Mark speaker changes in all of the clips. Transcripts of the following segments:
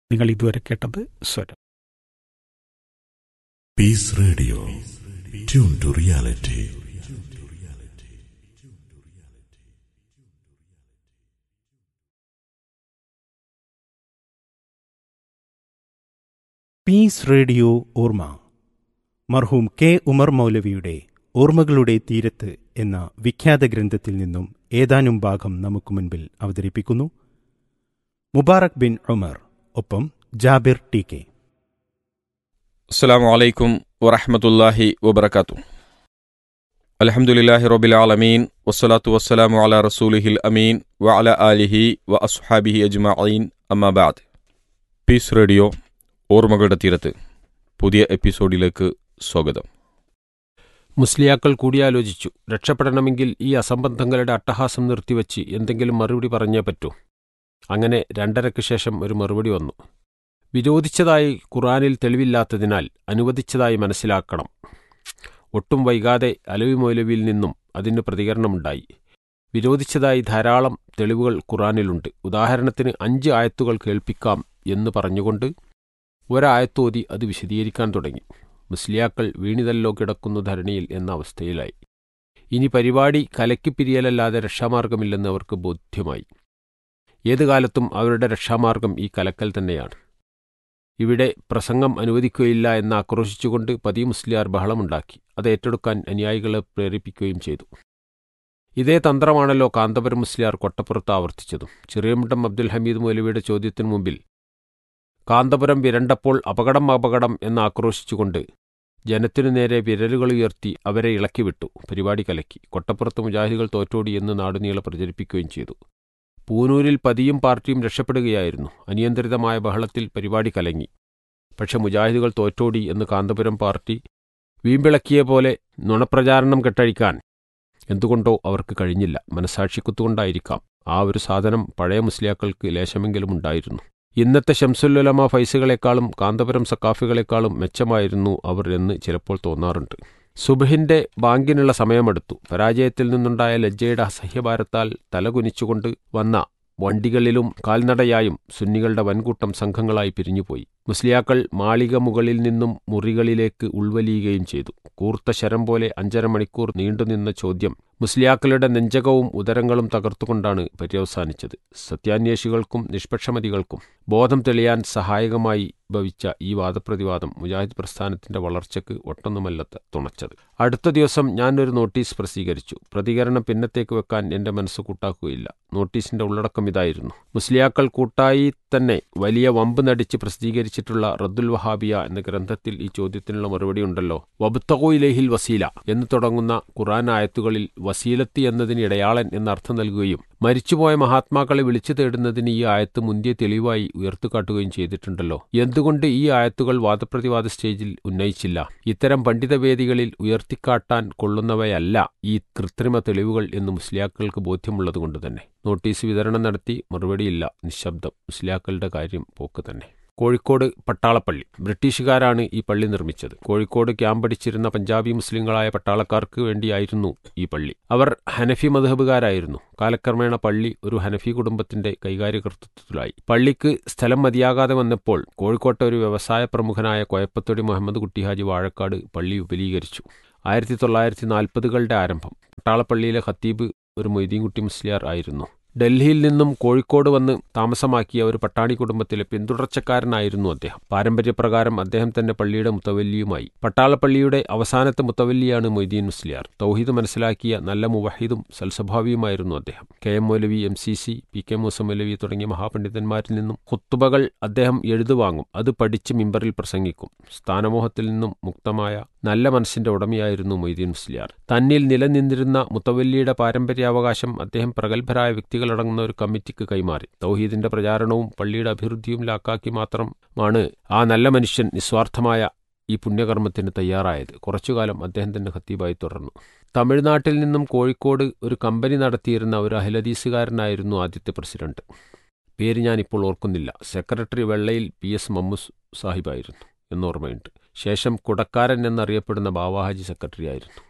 Speaker 1: നിങ്ങൾ ഇതുവരെ കേട്ടത് സ്വരം
Speaker 2: Peace Radio tune to reality
Speaker 1: Peace Radio ഓർമ്മ മർഹൂം കെ ഉമർ മൗലവിയുടെ ഓർമ്മകളുടെ തീരത്ത് എന്ന വിഖ്യാത ഗ്രന്ഥത്തിൽ നിന്നും ഏതാനും ഭാഗം നമുക്ക് മുൻപിൽ അവതരിപ്പിക്കുന്നു മുബാറക് ബിൻ ഉമർ ഒപ്പം ജാബിർ ടി കെ
Speaker 3: അസ്സാം വലൈക്കും വറഹമത്തല്ലാഹി വബർക്കാത്തു അലഹമുല്ലാഹി റബിൽ ആലമീൻ വസ്സലാത്തു വസ്സലാമു അല റസൂലിഹിൽ അമീൻ വ അല ആലിഹി വ അസ്ഹാബിഹി അജ്മഈൻ അമ്മാബാദ് പീസ് റേഡിയോ ഓർമ്മകളുടെ തീരത്ത് പുതിയ എപ്പിസോഡിലേക്ക് സ്വാഗതം
Speaker 4: മുസ്ലിയാക്കൾ കൂടിയാലോചിച്ചു രക്ഷപ്പെടണമെങ്കിൽ ഈ അസംബന്ധങ്ങളുടെ അട്ടഹാസം നിർത്തിവച്ച് എന്തെങ്കിലും മറുപടി പറഞ്ഞേ പറ്റൂ അങ്ങനെ രണ്ടരയ്ക്ക് ശേഷം ഒരു മറുപടി വന്നു വിരോധിച്ചതായി ഖുറാനിൽ തെളിവില്ലാത്തതിനാൽ അനുവദിച്ചതായി മനസ്സിലാക്കണം ഒട്ടും വൈകാതെ അലവി മൗലവിയിൽ നിന്നും അതിന് പ്രതികരണമുണ്ടായി വിരോധിച്ചതായി ധാരാളം തെളിവുകൾ ഖുറാനിലുണ്ട് ഉദാഹരണത്തിന് അഞ്ച് ആയത്തുകൾ കേൾപ്പിക്കാം എന്ന് പറഞ്ഞുകൊണ്ട് ഒരായത്തോതി അത് വിശദീകരിക്കാൻ തുടങ്ങി മുസ്ലിയാക്കൾ വീണിതല്ലോ കിടക്കുന്നു ധരണിയിൽ എന്ന അവസ്ഥയിലായി ഇനി പരിപാടി കലക്കിപ്പിരിയലല്ലാതെ രക്ഷാമാർഗമില്ലെന്ന് അവർക്ക് ബോധ്യമായി ഏതു കാലത്തും അവരുടെ രക്ഷാമാർഗം ഈ കലക്കൽ തന്നെയാണ് ഇവിടെ പ്രസംഗം അനുവദിക്കുകയില്ല എന്ന് ആക്രോശിച്ചുകൊണ്ട് പതി മുസ്ലിയാർ ബഹളമുണ്ടാക്കി അത് ഏറ്റെടുക്കാൻ അനുയായികളെ പ്രേരിപ്പിക്കുകയും ചെയ്തു ഇതേ തന്ത്രമാണല്ലോ കാന്തപുരം മുസ്ലിയാർ കൊട്ടപ്പുറത്ത് ആവർത്തിച്ചതും ചെറിയമുണ്ടം അബ്ദുൽ ഹമീദ് മൗലവിയുടെ ചോദ്യത്തിനു മുമ്പിൽ കാന്തപുരം വിരണ്ടപ്പോൾ അപകടം അപകടം എന്ന് ആക്രോശിച്ചുകൊണ്ട് ജനത്തിനു നേരെ വിരലുകൾ ഉയർത്തി അവരെ ഇളക്കിവിട്ടു പരിപാടി കലക്കി കൊട്ടപ്പുറത്ത് മുജാഹിദുകൾ തോറ്റോടി എന്ന് നാടുനീളെ പ്രചരിപ്പിക്കുകയും ചെയ്തു പൂനൂരിൽ പതിയും പാർട്ടിയും രക്ഷപ്പെടുകയായിരുന്നു അനിയന്ത്രിതമായ ബഹളത്തിൽ പരിപാടി കലങ്ങി പക്ഷെ മുജാഹിദുകൾ തോറ്റോടി എന്ന് കാന്തപുരം പാർട്ടി വീമ്പിളക്കിയ പോലെ നുണപ്രചാരണം കെട്ടഴിക്കാൻ എന്തുകൊണ്ടോ അവർക്ക് കഴിഞ്ഞില്ല മനസാക്ഷിക്കുത്തുകൊണ്ടായിരിക്കാം ആ ഒരു സാധനം പഴയ മുസ്ലിയാക്കൾക്ക് ലേശമെങ്കിലും ഉണ്ടായിരുന്നു ഇന്നത്തെ ഷംസുല്ലുലമ ഫൈസുകളെക്കാളും കാന്തപുരം സക്കാഫികളെക്കാളും മെച്ചമായിരുന്നു അവർ എന്ന് ചിലപ്പോൾ തോന്നാറുണ്ട് സുബഹിന്റെ ബാങ്കിനുള്ള സമയമെടുത്തു പരാജയത്തിൽ നിന്നുണ്ടായ ലജ്ജയുടെ അസഹ്യഭാരത്താൽ തലകുനിച്ചുകൊണ്ട് വന്ന വണ്ടികളിലും കാൽനടയായും സുന്നികളുടെ വൻകൂട്ടം സംഘങ്ങളായി പിരിഞ്ഞുപോയി മുസ്ലിയാക്കൾ മാളിക മുകളിൽ നിന്നും മുറികളിലേക്ക് ഉൾവലിയുകയും ചെയ്തു കൂർത്ത ശരം പോലെ അഞ്ചര മണിക്കൂർ നീണ്ടുനിന്ന ചോദ്യം മുസ്ലിയാക്കളുടെ നെഞ്ചകവും ഉദരങ്ങളും തകർത്തുകൊണ്ടാണ് പര്യവസാനിച്ചത് സത്യാന്വേഷികൾക്കും നിഷ്പക്ഷമതികൾക്കും ബോധം തെളിയാൻ സഹായകമായി ഭവിച്ച ഈ വാദപ്രതിവാദം മുജാഹിദ് പ്രസ്ഥാനത്തിന്റെ വളർച്ചയ്ക്ക് ഒട്ടൊന്നുമല്ല തുണച്ചത് അടുത്ത ദിവസം ഞാനൊരു നോട്ടീസ് പ്രസിദ്ധീകരിച്ചു പ്രതികരണം പിന്നത്തേക്ക് വെക്കാൻ എന്റെ മനസ്സ് കൂട്ടാക്കുകയില്ല നോട്ടീസിന്റെ ഉള്ളടക്കം ഇതായിരുന്നു മുസ്ലിയാക്കൾ കൂട്ടായി തന്നെ വലിയ വമ്പ് നടിച്ച് പ്രസിദ്ധീകരിച്ചിട്ടുള്ള റദ്ദുൽ വഹാബിയ എന്ന ഗ്രന്ഥത്തിൽ ഈ ചോദ്യത്തിനുള്ള മറുപടി ഉണ്ടല്ലോ വബുത്തകോ ഇലേഹിൽ വസീല എന്ന് തുടങ്ങുന്ന ഖുറാൻ ആയത്തുകളിൽ വസീലത്തി എന്നതിന് ഇടയാളൻ എന്നർത്ഥം നൽകുകയും മരിച്ചുപോയ മഹാത്മാക്കളെ വിളിച്ചു തേടുന്നതിന് ഈ ആയത്ത് മുന്തിയ തെളിവായി ഉയർത്തുകാട്ടുകയും ചെയ്തിട്ടുണ്ടല്ലോ എന്തുകൊണ്ട് ഈ ആയത്തുകൾ വാദപ്രതിവാദ സ്റ്റേജിൽ ഉന്നയിച്ചില്ല ഇത്തരം പണ്ഡിതവേദികളിൽ ഉയർത്തിക്കാട്ടാൻ കൊള്ളുന്നവയല്ല ഈ കൃത്രിമ തെളിവുകൾ എന്ന് മുസ്ലിയാക്കൾക്ക് ബോധ്യമുള്ളതുകൊണ്ട് തന്നെ നോട്ടീസ് വിതരണം നടത്തി മറുപടിയില്ല നിശബ്ദം മുസ്ലിയാക്കളുടെ കാര്യം പോക്ക് തന്നെ കോഴിക്കോട് പട്ടാളപ്പള്ളി ബ്രിട്ടീഷുകാരാണ് ഈ പള്ളി നിർമ്മിച്ചത് കോഴിക്കോട് ക്യാമ്പടിച്ചിരുന്ന പഞ്ചാബി മുസ്ലിങ്ങളായ പട്ടാളക്കാർക്ക് വേണ്ടിയായിരുന്നു ഈ പള്ളി അവർ ഹനഫി മധുഹബുകാരായിരുന്നു കാലക്രമേണ പള്ളി ഒരു ഹനഫി കുടുംബത്തിന്റെ കൈകാര്യകർത്തൃത്വത്തിലായി പള്ളിക്ക് സ്ഥലം മതിയാകാതെ വന്നപ്പോൾ കോഴിക്കോട്ടെ ഒരു വ്യവസായ പ്രമുഖനായ കോയപ്പത്തൊടി മുഹമ്മദ് കുട്ടിഹാജി വാഴക്കാട് പള്ളി വിപുലീകരിച്ചു ആയിരത്തി തൊള്ളായിരത്തി നാൽപ്പതുകളുടെ ആരംഭം പട്ടാളപ്പള്ളിയിലെ ഖത്തീബ് ഒരു മൊയ്തീൻകുട്ടി മുസ്ലിയാർ ആയിരുന്നു ഡൽഹിയിൽ നിന്നും കോഴിക്കോട് വന്ന് താമസമാക്കിയ ഒരു പട്ടാണി കുടുംബത്തിലെ പിന്തുടർച്ചക്കാരനായിരുന്നു അദ്ദേഹം പാരമ്പര്യപ്രകാരം അദ്ദേഹം തന്നെ പള്ളിയുടെ മുത്തവല്ലിയുമായി പട്ടാളപ്പള്ളിയുടെ അവസാനത്തെ മുത്തവല്ലിയാണ് മൊയ്തീൻ മുസ്ലിയാർ തൗഹീദ് മനസ്സിലാക്കിയ നല്ല മുവഹീദും സൽസ്വഭാവിയുമായിരുന്നു അദ്ദേഹം കെ എം മൗലവി M C C P K Moosa മൗലവി തുടങ്ങിയ മഹാപണ്ഡിതന്മാരിൽ നിന്നും കുത്തുബകൾ അദ്ദേഹം എഴുതുവാങ്ങും അത് പഠിച്ച് മിമ്പറിൽ പ്രസംഗിക്കും സ്ഥാനമോഹത്തിൽ നിന്നും മുക്തമായ നല്ല മനസ്സിന്റെ ഉടമയായിരുന്നു മൊയ്തീൻ മുസ്ലിയാർ തന്നിൽ നിലനിന്നിരുന്ന മുത്തവല്ലിയുടെ പാരമ്പര്യാവകാശം അദ്ദേഹം പ്രഗത്ഭരായ വ്യക്തികളടങ്ങുന്ന ഒരു കമ്മിറ്റിക്ക് കൈമാറി തൗഹീദിന്റെ പ്രചാരണവും പള്ളിയുടെ അഭിവൃദ്ധിയും ലാക്കാക്കി മാത്രമാണ് ആ നല്ല മനുഷ്യൻ നിസ്വാർത്ഥമായ ഈ പുണ്യകർമ്മത്തിന് തയ്യാറായത് കുറച്ചുകാലം അദ്ദേഹം തന്നെ ഖത്തീബായി തുടർന്നു തമിഴ്നാട്ടിൽ നിന്നും കോഴിക്കോട് ഒരു കമ്പനി നടത്തിയിരുന്ന ഒരു അഹ്ലദീസുകാരനായിരുന്നു ആദ്യത്തെ പ്രസിഡന്റ് പേര് ഞാനിപ്പോൾ ഓർക്കുന്നില്ല സെക്രട്ടറി വെള്ളയിൽ പി എസ് മമ്മൂസ് സാഹിബായിരുന്നു എന്നോർമ്മയുണ്ട് ശേഷം കുടക്കാരൻ എന്നറിയപ്പെടുന്ന ബാവാഹാജി സെക്രട്ടറി ആയിരുന്നു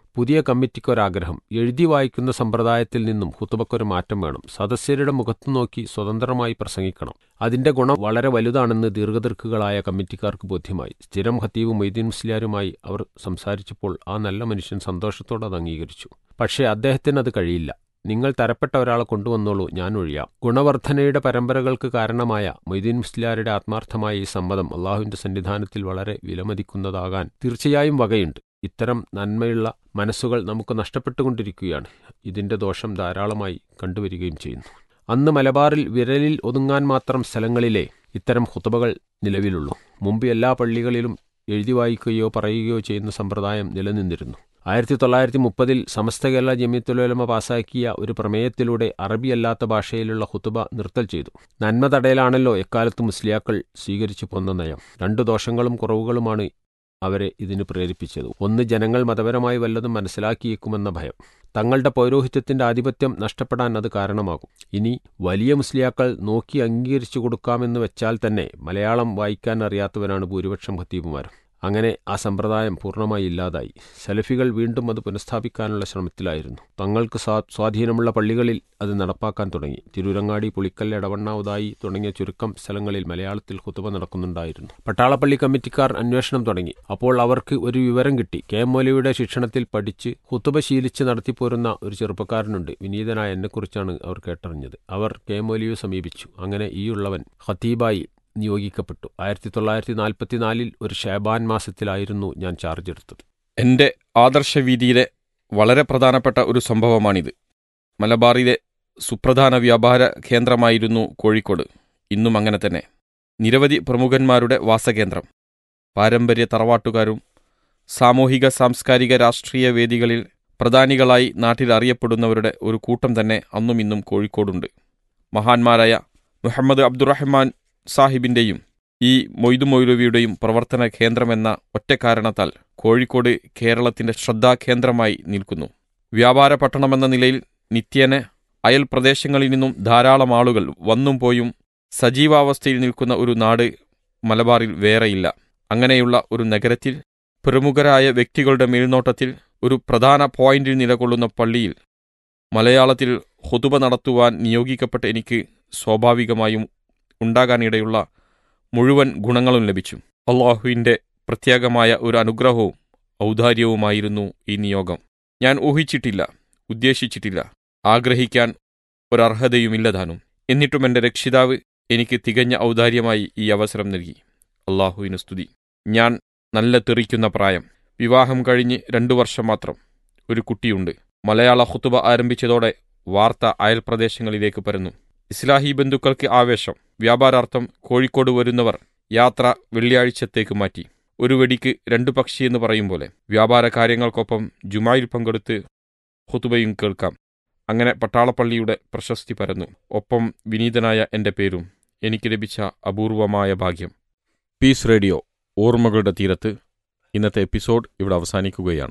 Speaker 4: പുതിയ കമ്മിറ്റിക്കൊരാഗ്രഹം എഴുതി വായിക്കുന്ന സമ്പ്രദായത്തിൽ നിന്നും ഹുത്തുബക്കൊരു മാറ്റം വേണം സദസ്യരുടെ മുഖത്തു നോക്കി സ്വതന്ത്രമായി പ്രസംഗിക്കണം അതിന്റെ ഗുണം വളരെ വലുതാണെന്ന് ദീർഘദീർഘകളായ കമ്മിറ്റിക്കാർക്ക് ബോധ്യമായി സ്ഥിരം ഖത്തീബ് മൊയ്തീൻ മുസ്ലിയാരുമായി അവർ സംസാരിച്ചപ്പോൾ ആ നല്ല മനുഷ്യൻ സന്തോഷത്തോടെ അത് അംഗീകരിച്ചു പക്ഷേ അദ്ദേഹത്തിന് അത് കഴിയില്ല നിങ്ങൾ തരപ്പെട്ട ഒരാളെ കൊണ്ടുവന്നോളൂ ഞാൻ ഒഴിയാം ഗുണവർദ്ധനയുടെ പരമ്പരകൾക്ക് കാരണമായ മൊയ്തീൻ മുസ്ലിയാരുടെ ആത്മാർത്ഥമായ ഈ സമ്മതം അള്ളാഹുവിന്റെ സന്നിധാനത്തിൽ വളരെ വിലമതിക്കുന്നതാകാൻ തീർച്ചയായും വകയുണ്ട് ഇത്തരം നന്മയുള്ള മനസ്സുകൾ നമുക്ക് നഷ്ടപ്പെട്ടുകൊണ്ടിരിക്കുകയാണ് ഇതിന്റെ ദോഷം ധാരാളമായി കണ്ടുവരികയും ചെയ്യുന്നു അന്ന് മലബാറിൽ വിരലിൽ ഒതുങ്ങാൻ മാത്രം സ്ഥലങ്ങളിലെ ഇത്തരം ഹുതബകൾ നിലവിലുള്ളൂ മുമ്പ് എല്ലാ പള്ളികളിലും എഴുതി വായിക്കുകയോ പറയുകയോ ചെയ്യുന്ന സമ്പ്രദായം നിലനിന്നിരുന്നു ആയിരത്തി തൊള്ളായിരത്തി മുപ്പതിൽ സമസ്ത കേരള ജമിയത്തുലമ പാസാക്കിയ ഒരു പ്രമേയത്തിലൂടെ അറബിയല്ലാത്ത ഭാഷയിലുള്ള ഹുത്തുബ നിർത്തൽ ചെയ്തു നന്മ തടയലാണല്ലോ എക്കാലത്ത് മുസ്ലിയാക്കൾ സ്വീകരിച്ചു പോന്ന നയം രണ്ടു ദോഷങ്ങളും കുറവുകളുമാണ് അവരെ ഇതിന് പ്രേരിപ്പിച്ചത് ഒന്ന് ജനങ്ങൾ മതപരമായി വല്ലതും മനസ്സിലാക്കിയേക്കുമെന്ന ഭയം തങ്ങളുടെ പൗരോഹിത്യത്തിന്റെ ആധിപത്യം നഷ്ടപ്പെടാൻ അത് കാരണമാകും ഇനി വലിയ മുസ്ലിയാക്കൾ നോക്കി അംഗീകരിച്ചു കൊടുക്കാമെന്ന് വെച്ചാൽ തന്നെ മലയാളം വായിക്കാൻ അറിയാത്തവരാണ് ഭൂരിപക്ഷം ഖത്തീബുമാരും അങ്ങനെ ആ സമ്പ്രദായം പൂർണ്ണമായി ഇല്ലാതായി സലഫികൾ വീണ്ടും അത് പുനഃസ്ഥാപിക്കാനുള്ള ശ്രമത്തിലായിരുന്നു തങ്ങൾക്ക് സ്വാധീനമുള്ള പള്ളികളിൽ അത് നടപ്പാക്കാൻ തുടങ്ങി തിരൂരങ്ങാടി പുളിക്കൽ എടവണ്ണ ഉദായി തുടങ്ങിയ ചുരുക്കം സ്ഥലങ്ങളിൽ മലയാളത്തിൽ ഹുതുബ നടക്കുന്നുണ്ടായിരുന്നു പട്ടാളപ്പള്ളി കമ്മിറ്റിക്കാർ അന്വേഷണം തുടങ്ങി അപ്പോൾ അവർക്ക് ഒരു വിവരം കിട്ടി കെ എം മൗലവിയുടെ ശിക്ഷണത്തിൽ പഠിച്ച് ഹുതുബ ശീലിച്ച് നടത്തിപ്പോരുന്ന ഒരു ചെറുപ്പക്കാരനുണ്ട് വിനീതനായ എന്നെക്കുറിച്ചാണ് അവർ കേട്ടറിഞ്ഞത് അവർ കെ എം മൗലവിയെ സമീപിച്ചു അങ്ങനെ ഈയുള്ളവൻ ഖത്തീബായി നിയോഗിക്കപ്പെട്ടു ആയിരത്തി തൊള്ളായിരത്തി നാൽപ്പത്തിനാലിൽ ഒരു ഷാബാൻ മാസത്തിലായിരുന്നു ഞാൻ ചാർജ് എടുത്തത്
Speaker 3: എൻ്റെ ആദർശവീതിയിലെ വളരെ പ്രധാനപ്പെട്ട ഒരു സംഭവമാണിത് മലബാറിലെ സുപ്രധാന വ്യാപാര കേന്ദ്രമായിരുന്നു കോഴിക്കോട് ഇന്നും അങ്ങനെ തന്നെ നിരവധി പ്രമുഖന്മാരുടെ വാസകേന്ദ്രം പാരമ്പര്യ തറവാട്ടുകാരും സാമൂഹിക സാംസ്കാരിക രാഷ്ട്രീയ വേദികളിൽ പ്രധാനികളായി നാട്ടിൽ അറിയപ്പെടുന്നവരുടെ ഒരു കൂട്ടം തന്നെ അന്നും ഇന്നും കോഴിക്കോടുണ്ട് മഹാന്മാരായ മുഹമ്മദ് അബ്ദുറഹ്മാൻ സാഹിബിന്റെയും ഈ മൊയ്തു മൊയ്ലുവിയുടെയും പ്രവർത്തന കേന്ദ്രമെന്ന ഒറ്റ കാരണത്താൽ കോഴിക്കോട് കേരളത്തിന്റെ ശ്രദ്ധാകേന്ദ്രമായി നിൽക്കുന്നു വ്യാപാര പട്ടണമെന്ന നിലയിൽ നിത്യേന അയൽ പ്രദേശങ്ങളിൽ നിന്നും ധാരാളം ആളുകൾ വന്നും പോയും സജീവാവസ്ഥയിൽ നിൽക്കുന്ന ഒരു നാട് മലബാറിൽ വേറെയില്ല അങ്ങനെയുള്ള ഒരു നഗരത്തിൽ പ്രമുഖരായ വ്യക്തികളുടെ മേൽനോട്ടത്തിൽ ഒരു പ്രധാന പോയിന്റിൽ നിലകൊള്ളുന്ന പള്ളിയിൽ മലയാളത്തിൽ ഹുതുബ നടത്തുവാൻ നിയോഗിക്കപ്പെട്ട എനിക്ക് സ്വാഭാവികമായും ഉണ്ടാകാനിടയുള്ള മുഴുവൻ ഗുണങ്ങളും ലഭിച്ചു അള്ളാഹുവിൻ്റെ പ്രത്യേകമായ ഒരു അനുഗ്രഹവും ഔദാര്യവുമായിരുന്നു ഈ നിയോഗം ഞാൻ ഊഹിച്ചിട്ടില്ല ഉദ്ദേശിച്ചിട്ടില്ല ആഗ്രഹിക്കാൻ ഒരർഹതയുമില്ലതാനും എന്നിട്ടും എൻ്റെ രക്ഷിതാവ് എനിക്ക് തികഞ്ഞ ഔദാര്യമായി ഈ അവസരം നൽകി അള്ളാഹുവിന് സ്തുതി ഞാൻ നല്ല തെറിക്കുന്ന പ്രായം വിവാഹം കഴിഞ്ഞ് രണ്ടു വർഷം മാത്രം ഒരു കുട്ടിയുണ്ട് മലയാള ഹുത്തുബ ആരംഭിച്ചതോടെ വാർത്ത അയൽപ്രദേശങ്ങളിലേക്ക് പരന്നു ഇസ്ലാഹി ബന്ധുക്കൾക്ക് ആവേശം വ്യാപാരാർത്ഥം കോഴിക്കോട് വരുന്നവർ യാത്ര വെള്ളിയാഴ്ചത്തേക്ക് മാറ്റി ഒരു വെടിക്ക് രണ്ടു പക്ഷി എന്ന് പറയും പോലെ വ്യാപാര കാര്യങ്ങൾക്കൊപ്പം ജുമായിൽ പങ്കെടുത്ത് ഹുതുബയും കേൾക്കാം അങ്ങനെ പട്ടാളപ്പള്ളിയുടെ പ്രശസ്തി പരന്നു ഒപ്പം വിനീതനായ എൻ്റെ പേരും എനിക്ക് ലഭിച്ച അപൂർവമായ ഭാഗ്യം പീസ് റേഡിയോ ഓർമ്മകളുടെ തീരത്ത് ഇന്നത്തെ എപ്പിസോഡ് ഇവിടെ അവസാനിക്കുകയാണ്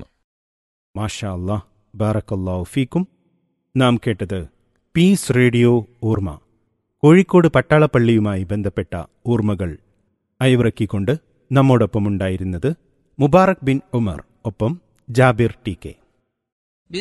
Speaker 1: മാഷാ അല്ലാ ബാറക്കല്ലാഹു ഫീക്കും നാം കേട്ടത് പീസ് റേഡിയോ ഓർമ്മ കോഴിക്കോട് പട്ടാളപ്പള്ളിയുമായി ബന്ധപ്പെട്ട ഓർമ്മകൾ അയവിറക്കിക്കൊണ്ട് നമ്മോടൊപ്പമുണ്ടായിരുന്നത് മുബാറക് ബിൻ ഉമർ ഒപ്പം ജാബിർ ടി കെ